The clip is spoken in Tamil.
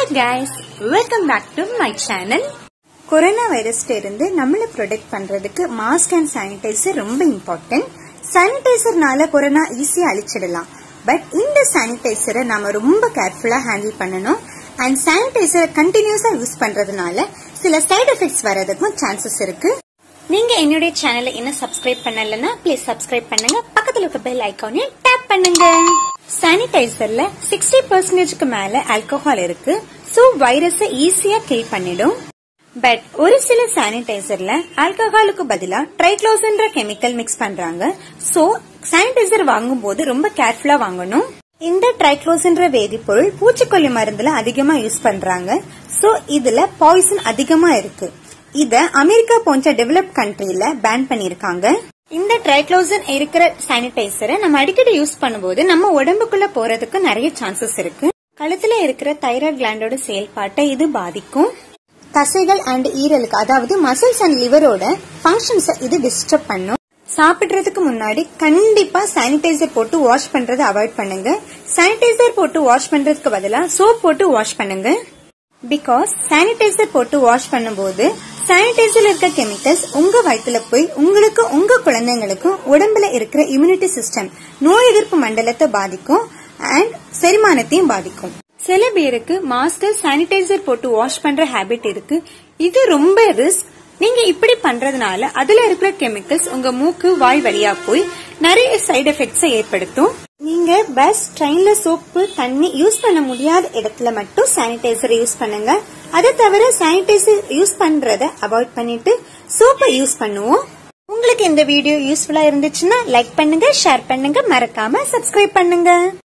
hi guys welcome back to my channel corona வைரஸ்ல இருந்து நம்மள ப்ரொடெக்ட் பண்றதுக்கு மாஸ்க் அண்ட் சானிடைசர் ரொம்ப இம்பார்ட்டன்ட் சானிடைசர்னால கொரோனா ஈஸியா அழிச்சிடலாம் பட் இந்த சானிடைசரை நாம ரொம்ப கேர்ஃபுல்லா ஹேண்டில் பண்ணணும் அண்ட் சானிடைசரை கண்டினியூஸா யூஸ் பண்றதுனால சில சைடு எஃபெக்ட்ஸ் வர்றதுக்கும் சான்சஸ் இருக்கு நீங்க என்னுடைய சேனலை இன்னும் சப்ஸ்கிரைப் பண்ணலன்னா ப்ளீஸ் சப்ஸ்கிரைப் பண்ணுங்க பக்கத்துல இருக்க பெல் ஐக்கானையும் டேப் பண்ணுங்க சானிடைசர்ல சிக்ஸ்டி பர்சன்டேஜ்க்கு மேல ஆல்கஹால் இருக்கு சோ வைரஸை ஈஸியா கில் பண்ணிடும் பட் ஒரு சில சானிடைசர்ல ஆல்கஹாலுக்கு பதிலா ட்ரைக்ளோசன்ற கெமிக்கல் மிக்ஸ் பண்றாங்க சோ சானிடைசர் வாங்கும் போது ரொம்ப கேர்ஃபுல்லா வாங்கணும் இந்த ட்ரைக்ளோசன்ற வேதிப்பொருள் பூச்சிக்கொல்லி மருந்துல அதிகமா யூஸ் பண்றாங்க சோ இதுல பாய்சன் அதிகமா இருக்கு இத அமெரிக்கா போன்ற டெவலப் கண்ட்ரில பேன் பண்ணிருக்காங்க இந்த ட்ரைக்ளோசன் இருக்கிற சானிடைசரை நம்ம அடிக்கடி யூஸ் பண்ணும்போது நம்ம உடம்புக்குள்ள போறதுக்கு நிறைய சான்சஸ் இருக்கு கழுத்துல இருக்கிற தைராய்டு கிளாண்டோட செயல்பாட்டை இது பாதிக்கும் தசைகள் அண்ட் ஈரலுக்கு அதாவது மசில்ஸ் அண்ட் லிவரோட ஃபங்க்ஷன்ஸ் இது டிஸ்டர்ப் பண்ணும் சாப்பிடுறதுக்கு முன்னாடி கண்டிப்பா சானிடைசர் போட்டு வாஷ் பண்றதை அவாய்ட் பண்ணுங்க சானிடைசர் போட்டு வாஷ் பண்றதுக்கு பதிலா சோப் போட்டு வாஷ் பண்ணுங்க பிகாஸ் சானிடைசர் போட்டு வாஷ் பண்ணும்போது சானிடைசர்ல இருக்க கெமிக்கல்ஸ் உங்க வயிற்றுல போய் உங்களுக்கு உங்க குழந்தைங்களுக்கும் உடம்புல இருக்கிற இம்யூனிட்டி சிஸ்டம் நோய் எதிர்ப்பு மண்டலத்தை பாதிக்கும் அண்ட் செரிமானத்தையும் பாதிக்கும் சில பேருக்கு மாஸ்க் சானிடைசர் போட்டு வாஷ் பண்ற ஹேபிட் இருக்கு இது ரொம்ப ரிஸ்க் நீங்க இப்படி பண்றதுனால அதுல இருக்கிற கெமிக்கல்ஸ் உங்க மூக்கு வாய் வழியா போய் நிறைய சைடு எஃபெக்ட்ஸ் ஏற்படுத்தும் நீங்க பஸ் ட்ரெயின்ல சோப்பு தண்ணி யூஸ் பண்ண முடியாத இடத்துல மட்டும் சானிடைசர் யூஸ் பண்ணுங்க அதை தவிர சானிடைசர் யூஸ் பண்றத அவாய்ட் பண்ணிட்டு சோப்பை யூஸ் பண்ணுவோம் உங்களுக்கு இந்த வீடியோ யூஸ்ஃபுல்லா இருந்துச்சுன்னா லைக் பண்ணுங்க ஷேர் பண்ணுங்க மறக்காம சப்ஸ்கிரைப் பண்ணுங்க